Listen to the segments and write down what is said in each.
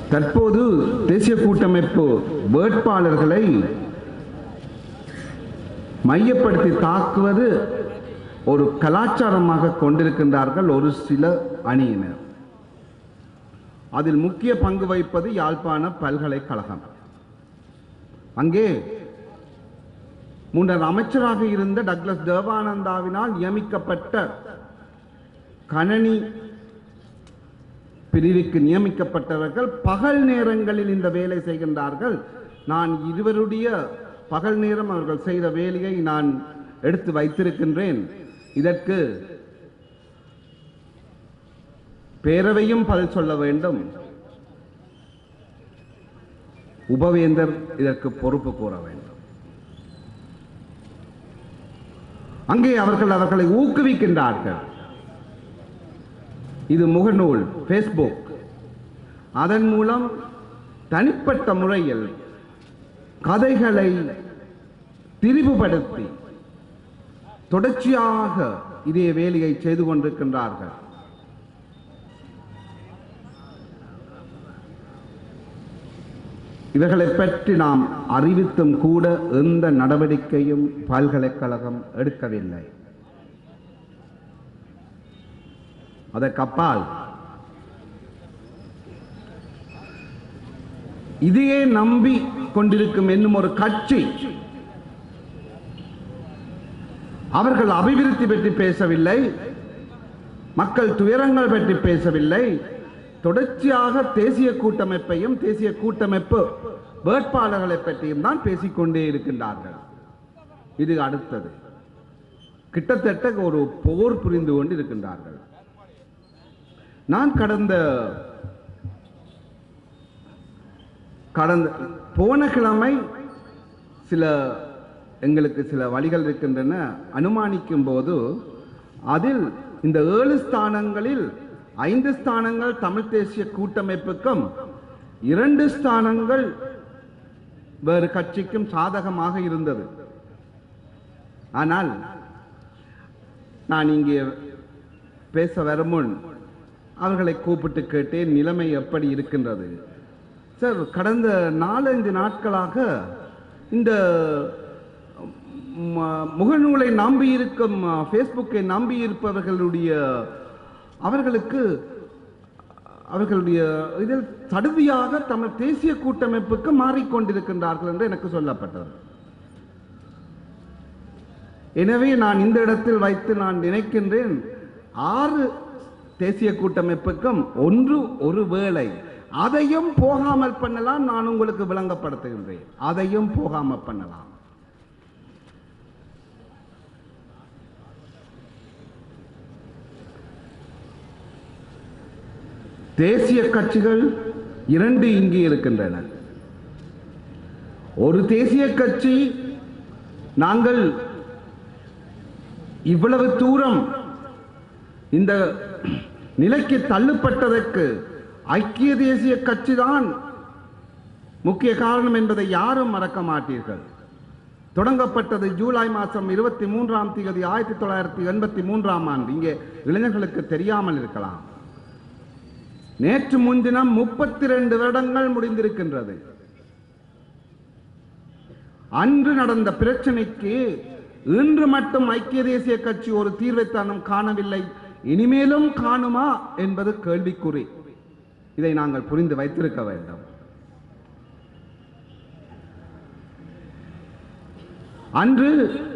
தற்போது தேசிய கூட்டமைப்பு வேட்பாளர்களை மையப்படுத்தி தாக்குவது ஒரு கலாச்சாரமாக கொண்டிருக்கின்றார்கள் ஒரு சில அணியினர் அதில் முக்கிய பங்கு வகிப்பது யாழ்ப்பாண பல்கலைக்கழகம் அங்கே முன்னர் அமைச்சராக இருந்த டக்ளஸ் தேவானந்தாவினால் நியமிக்கப்பட்ட கணனி பிரிவுக்கு நியமிக்கப்பட்டவர்கள் பகல் நேரங்களில் இந்த வேலை செய்கின்றார்கள் நான் இருவருடைய பகல் நேரம் அவர்கள் செய்த வேலையை நான் எடுத்து வைத்திருக்கின்றேன் இதற்கு பேரவையும் பதில் சொல்ல வேண்டும் உபவேந்தர் இதற்கு பொறுப்பு கூற வேண்டும் அங்கே அவர்கள் அவர்களை ஊக்குவிக்கின்றார்கள் இது முகநூல் ஃபேஸ்புக் அதன் மூலம் தனிப்பட்ட முறையில் கதைகளை திரிவுபடுத்தி தொடர்ச்சியாக இதே வேலையை செய்து கொண்டிருக்கின்றார்கள் இவர்களை பற்றி நாம் அறிவித்தும் கூட எந்த நடவடிக்கையும் பல்கலைக்கழகம் எடுக்கவில்லை அதற்கப்பால் இதையே நம்பி கொண்டிருக்கும் என்னும் ஒரு கட்சி அவர்கள் அபிவிருத்தி பற்றி பேசவில்லை மக்கள் துயரங்கள் பற்றி பேசவில்லை தொடர்ச்சியாக தேசிய கூட்டமைப்பையும் தேசிய கூட்டமைப்பு வேட்பாளர்களை பற்றியும் தான் பேசிக்கொண்டே இருக்கின்றார்கள் இது அடுத்தது கிட்டத்தட்ட ஒரு போர் புரிந்து கொண்டு இருக்கின்றார்கள் நான் கடந்த கடந்த போன கிழமை சில எங்களுக்கு சில வழிகள் இருக்கின்றன அனுமானிக்கும் போது அதில் இந்த ஏழு ஸ்தானங்களில் ஐந்து ஸ்தானங்கள் தமிழ் தேசிய கூட்டமைப்புக்கும் இரண்டு ஸ்தானங்கள் வேறு கட்சிக்கும் சாதகமாக இருந்தது ஆனால் நான் இங்கே பேச வரும் முன் அவர்களை கூப்பிட்டு கேட்டேன் நிலைமை எப்படி இருக்கின்றது சார் கடந்த நாலஞ்சு நாட்களாக இந்த ம- முகநூலை நம்பி இருக்கும் ஃபேஸ்புக்கை நம்பி இருப்பவர்களுடைய அவர்களுக்கு அவர்களுடைய இதில் சடுதியாக தமிழ் தேசிய கூட்டமைப்புக்கு மாறிக்கொண்டிருக்கின்றார்கள் என்று எனக்கு சொல்லப்பட்டது எனவே நான் இந்த இடத்தில் வைத்து நான் நினைக்கின்றேன் ஆறு தேசிய கூட்டமைப்புக்கும் ஒன்று ஒரு வேளை அதையும் போகாமல் பண்ணலாம் நான் உங்களுக்கு விளங்கப்படுத்துகின்றேன் அதையும் போகாமல் பண்ணலாம் தேசிய கட்சிகள் இரண்டு இங்கே இருக்கின்றன ஒரு தேசிய கட்சி நாங்கள் இவ்வளவு தூரம் இந்த நிலைக்கு தள்ளப்பட்டதற்கு ஐக்கிய தேசிய கட்சிதான் முக்கிய காரணம் என்பதை யாரும் மறக்க மாட்டீர்கள் தொடங்கப்பட்டது ஜூலை மாதம் இருபத்தி மூன்றாம் தேதி ஆயிரத்தி தொள்ளாயிரத்தி எண்பத்தி மூன்றாம் ஆண்டு இங்கே இளைஞர்களுக்கு தெரியாமல் இருக்கலாம் நேற்று முன்தினம் முப்பத்தி ரெண்டு வருடங்கள் முடிந்திருக்கின்றது அன்று நடந்த பிரச்சனைக்கு இன்று மட்டும் ஐக்கிய தேசிய கட்சி ஒரு தீர்வை தானும் காணவில்லை இனிமேலும் காணுமா என்பது கேள்விக்குறி இதை நாங்கள் புரிந்து வைத்திருக்க வேண்டும் அன்று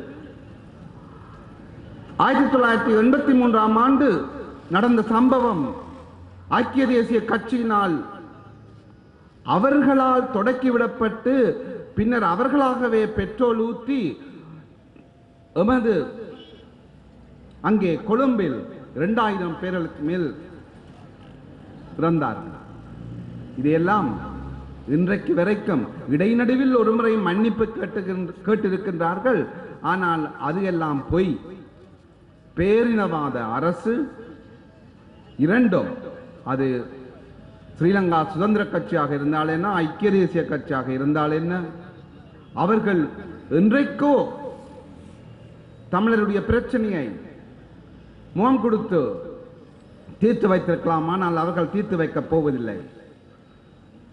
ஆயிரத்தி தொள்ளாயிரத்தி எண்பத்தி மூன்றாம் ஆண்டு நடந்த சம்பவம் ஐக்கிய தேசிய கட்சியினால் அவர்களால் தொடக்கிவிடப்பட்டு பின்னர் அவர்களாகவே பெட்ரோல் ஊற்றி எமது அங்கே கொழும்பில் இரண்டாயிரம் பேர்களுக்கு மேல் இறந்தார்கள் இதையெல்லாம் இன்றைக்கு வரைக்கும் இடைநடுவில் ஒரு முறை மன்னிப்பு கேட்டுகின்ற கேட்டிருக்கின்றார்கள் ஆனால் அது எல்லாம் பொய் பேரினவாத அரசு இரண்டும் அது ஸ்ரீலங்கா சுதந்திர கட்சியாக இருந்தால் என்ன ஐக்கிய தேசிய கட்சியாக இருந்தால் என்ன அவர்கள் என்றைக்கோ தமிழருடைய பிரச்சனையை முகம் கொடுத்து தீர்த்து வைத்திருக்கலாம் ஆனால் அவர்கள் தீர்த்து வைக்கப் போவதில்லை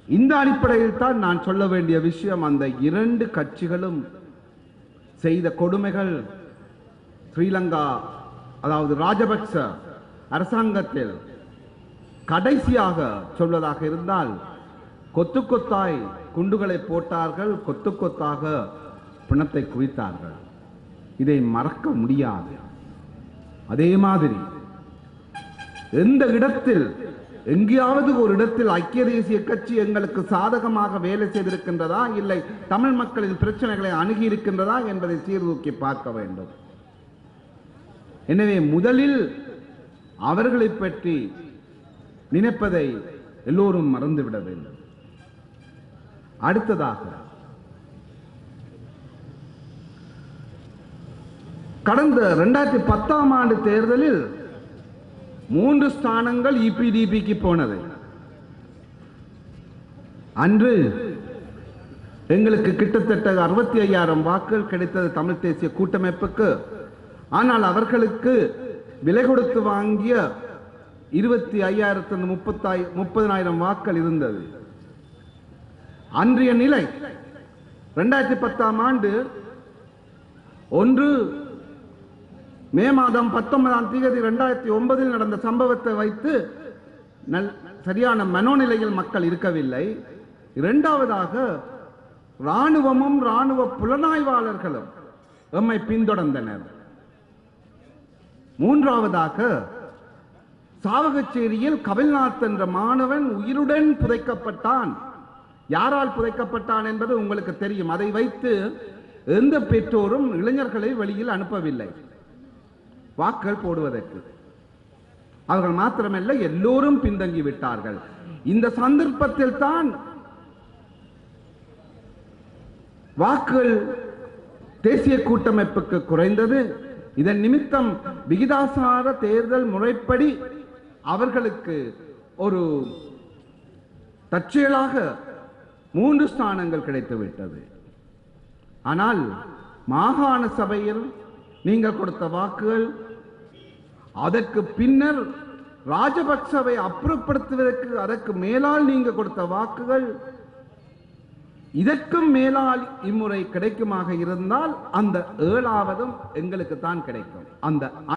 இந்த அடிப்படையில் தான் நான் சொல்ல வேண்டிய விஷயம் அந்த இரண்டு கட்சிகளும் செய்த கொடுமைகள் ஸ்ரீலங்கா அதாவது ராஜபக்ச அரசாங்கத்தில் கடைசியாக சொல்வதாக இருந்தால் கொத்து கொத்தாய் குண்டுகளை போட்டார்கள் கொத்து கொத்தாக பிணத்தை குவித்தார்கள் இதை மறக்க முடியாது அதே மாதிரி எந்த இடத்தில் எங்கேயாவது ஒரு இடத்தில் ஐக்கிய தேசிய கட்சி எங்களுக்கு சாதகமாக வேலை செய்திருக்கின்றதா இல்லை தமிழ் மக்களின் பிரச்சனைகளை அணுகி இருக்கின்றதா என்பதை சீர்தூக்கி பார்க்க வேண்டும் எனவே முதலில் அவர்களை பற்றி நினைப்பதை எல்லோரும் மறந்துவிட வேண்டும் அடுத்ததாக கடந்த இரண்டாயிரத்தி பத்தாம் ஆண்டு தேர்தலில் மூன்று ஸ்தானங்கள் இபிடிபிக்கு போனது அன்று எங்களுக்கு கிட்டத்தட்ட அறுபத்தி ஐயாயிரம் வாக்குகள் கிடைத்தது தமிழ் தேசிய கூட்டமைப்புக்கு ஆனால் அவர்களுக்கு விலை கொடுத்து வாங்கிய இருபத்தி ஐயாயிரத்து முப்பத்தாய் முப்பதனாயிரம் வாக்கள் இருந்தது அன்றைய நிலை இரண்டாயிரத்தி பத்தாம் ஆண்டு ஒன்று மே மாதம் பத்தொன்பதாம் தேதி இரண்டாயிரத்தி ஒன்பதில் நடந்த சம்பவத்தை வைத்து நல் சரியான மனோநிலையில் மக்கள் இருக்கவில்லை இரண்டாவதாக ராணுவமும் ராணுவ புலனாய்வாளர்களும் எம்மை பின்தொடர்ந்தனர் மூன்றாவதாக சாவகச்சேரியில் கபில்நாத் என்ற மாணவன் உயிருடன் புதைக்கப்பட்டான் யாரால் புதைக்கப்பட்டான் என்பது உங்களுக்கு தெரியும் அதை வைத்து எந்த பெற்றோரும் இளைஞர்களை வெளியில் அனுப்பவில்லை வாக்கள் போடுவதற்கு அவர்கள் மாத்திரமல்ல எல்லோரும் பின்தங்கி விட்டார்கள் இந்த சந்தர்ப்பத்தில் தான் வாக்குகள் தேசிய கூட்டமைப்புக்கு குறைந்தது இதன் நிமித்தம் விகிதாசார தேர்தல் முறைப்படி அவர்களுக்கு ஒரு தற்செயலாக மூன்று ஸ்தானங்கள் கிடைத்துவிட்டது ஆனால் மாகாண சபையில் நீங்கள் கொடுத்த வாக்குகள் அதற்கு பின்னர் ராஜபக்சவை அப்புறப்படுத்துவதற்கு அதற்கு மேலால் நீங்க கொடுத்த வாக்குகள் இதற்கும் மேலால் இம்முறை கிடைக்குமாக இருந்தால் அந்த ஏழாவதும் எங்களுக்கு தான் கிடைக்கும் அந்த